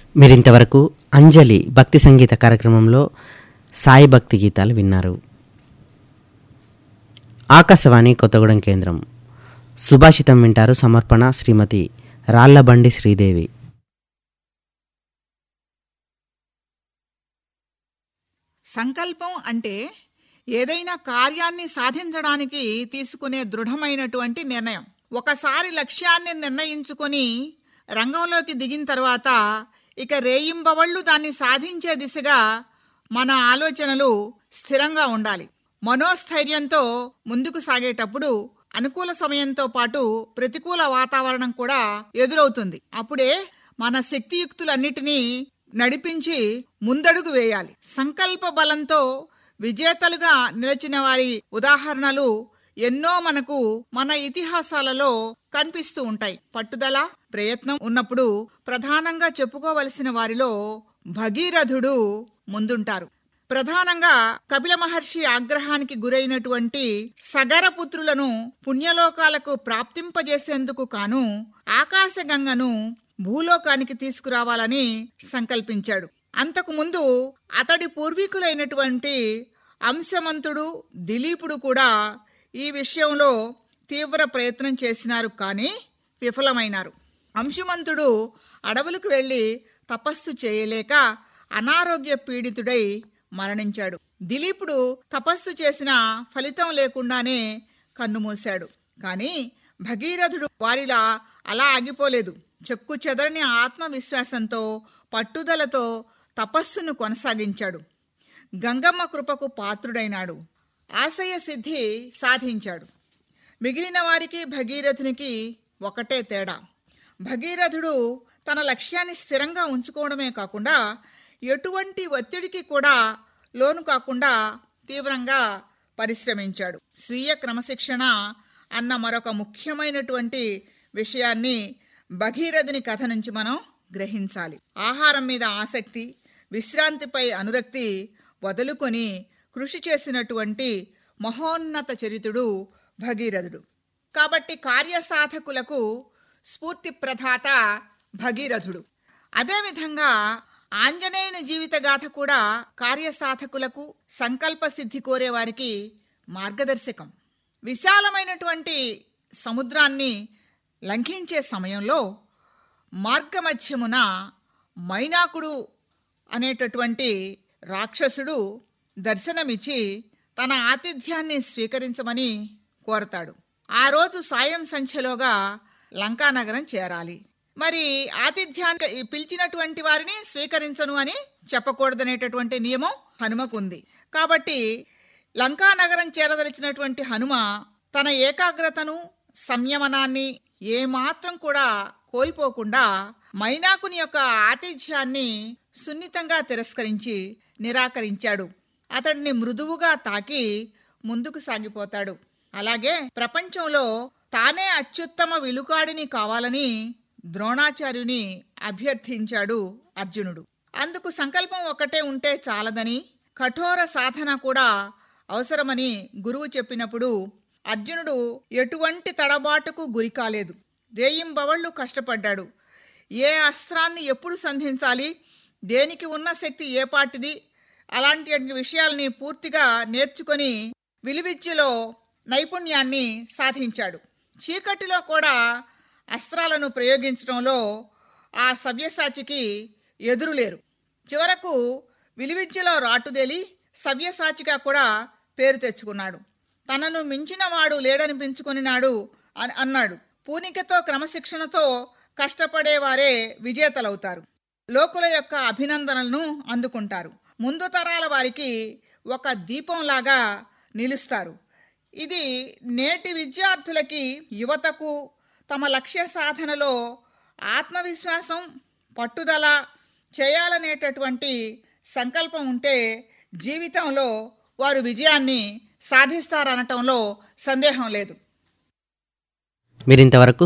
మీరింతవరకు అంజలి భక్తి సంగీత కార్యక్రమంలో సాయి భక్తి గీతాలు విన్నారు ఆకాశవాణి కొత్తగూడెం కేంద్రం సుభాషితం వింటారు సమర్పణ శ్రీమతి రాళ్లబండి శ్రీదేవి సంకల్పం అంటే ఏదైనా కార్యాన్ని సాధించడానికి తీసుకునే దృఢమైనటువంటి నిర్ణయం ఒకసారి లక్ష్యాన్ని నిర్ణయించుకొని రంగంలోకి దిగిన తర్వాత ఇక రేయింబవళ్ళు దాన్ని సాధించే దిశగా మన ఆలోచనలు స్థిరంగా ఉండాలి మనోస్థైర్యంతో ముందుకు సాగేటప్పుడు అనుకూల సమయంతో పాటు ప్రతికూల వాతావరణం కూడా ఎదురవుతుంది అప్పుడే మన శక్తియుక్తులన్నిటినీ నడిపించి ముందడుగు వేయాలి సంకల్ప బలంతో విజేతలుగా నిలిచిన వారి ఉదాహరణలు ఎన్నో మనకు మన ఇతిహాసాలలో కనిపిస్తూ ఉంటాయి పట్టుదల ప్రయత్నం ఉన్నప్పుడు ప్రధానంగా చెప్పుకోవలసిన వారిలో భగీరథుడు ముందుంటారు ప్రధానంగా కపిల మహర్షి ఆగ్రహానికి గురైనటువంటి సగరపుత్రులను పుణ్యలోకాలకు ప్రాప్తింపజేసేందుకు కాను ఆకాశగంగను భూలోకానికి తీసుకురావాలని సంకల్పించాడు అంతకు ముందు అతడి పూర్వీకులైనటువంటి అంశమంతుడు దిలీపుడు కూడా ఈ విషయంలో తీవ్ర ప్రయత్నం చేసినారు కానీ విఫలమైనారు అంశుమంతుడు అడవులకు వెళ్ళి తపస్సు చేయలేక అనారోగ్య పీడితుడై మరణించాడు దిలీపుడు తపస్సు చేసిన ఫలితం లేకుండానే కన్నుమూశాడు కానీ భగీరథుడు వారిలా అలా ఆగిపోలేదు చెక్కు చెదరని ఆత్మవిశ్వాసంతో పట్టుదలతో తపస్సును కొనసాగించాడు గంగమ్మ కృపకు పాత్రుడైనాడు ఆశయ సిద్ధి సాధించాడు మిగిలిన వారికి భగీరథునికి ఒకటే తేడా భగీరథుడు తన లక్ష్యాన్ని స్థిరంగా ఉంచుకోవడమే కాకుండా ఎటువంటి ఒత్తిడికి కూడా లోను కాకుండా తీవ్రంగా పరిశ్రమించాడు స్వీయ క్రమశిక్షణ అన్న మరొక ముఖ్యమైనటువంటి విషయాన్ని భగీరథుని కథ నుంచి మనం గ్రహించాలి ఆహారం మీద ఆసక్తి విశ్రాంతిపై అనురక్తి వదులుకొని కృషి చేసినటువంటి మహోన్నత చరితుడు భగీరథుడు కాబట్టి కార్యసాధకులకు స్ఫూర్తి ప్రదాత భగీరథుడు అదేవిధంగా ఆంజనేయుని జీవితగాథ కూడా కార్యసాధకులకు సంకల్ప సిద్ధి కోరే వారికి మార్గదర్శకం విశాలమైనటువంటి సముద్రాన్ని లంఘించే సమయంలో మార్గమధ్యమున మైనాకుడు అనేటటువంటి రాక్షసుడు దర్శనమిచ్చి తన ఆతిథ్యాన్ని స్వీకరించమని కోరతాడు ఆ రోజు సాయం సంఖ్యలోగా లంకానగరం చేరాలి మరి ఆతిథ్యాన్ని పిలిచినటువంటి వారిని స్వీకరించను అని చెప్పకూడదనేటటువంటి నియమం హనుమకుంది కాబట్టి లంకానగరం చేరదలిచినటువంటి హనుమ తన ఏకాగ్రతను సంయమనాన్ని ఏమాత్రం కూడా కోల్పోకుండా మైనాకుని యొక్క ఆతిథ్యాన్ని సున్నితంగా తిరస్కరించి నిరాకరించాడు అతడిని మృదువుగా తాకి ముందుకు సాగిపోతాడు అలాగే ప్రపంచంలో తానే అత్యుత్తమ విలుకాడిని కావాలని ద్రోణాచార్యుని అభ్యర్థించాడు అర్జునుడు అందుకు సంకల్పం ఒక్కటే ఉంటే చాలదని కఠోర సాధన కూడా అవసరమని గురువు చెప్పినప్పుడు అర్జునుడు ఎటువంటి తడబాటుకు గురి కాలేదు రేయింబవళ్ళు కష్టపడ్డాడు ఏ అస్త్రాన్ని ఎప్పుడు సంధించాలి దేనికి ఉన్న శక్తి ఏ పాటిది అలాంటి విషయాల్ని పూర్తిగా నేర్చుకొని విలువిద్యలో నైపుణ్యాన్ని సాధించాడు చీకటిలో కూడా అస్త్రాలను ప్రయోగించడంలో ఆ సవ్యసాచికి ఎదురులేరు చివరకు విలువిద్యలో రాటుదేలి సవ్యసాచిగా కూడా పేరు తెచ్చుకున్నాడు తనను మించిన వాడు లేడనిపించుకునినాడు అని అన్నాడు పూనికతో క్రమశిక్షణతో కష్టపడేవారే విజేతలవుతారు లోకుల యొక్క అభినందనలను అందుకుంటారు ముందు తరాల వారికి ఒక దీపంలాగా నిలుస్తారు ఇది నేటి విద్యార్థులకి యువతకు తమ లక్ష్య సాధనలో ఆత్మవిశ్వాసం పట్టుదల చేయాలనేటటువంటి సంకల్పం ఉంటే జీవితంలో వారు విజయాన్ని సాధిస్తారనటంలో సందేహం లేదు మీరింతవరకు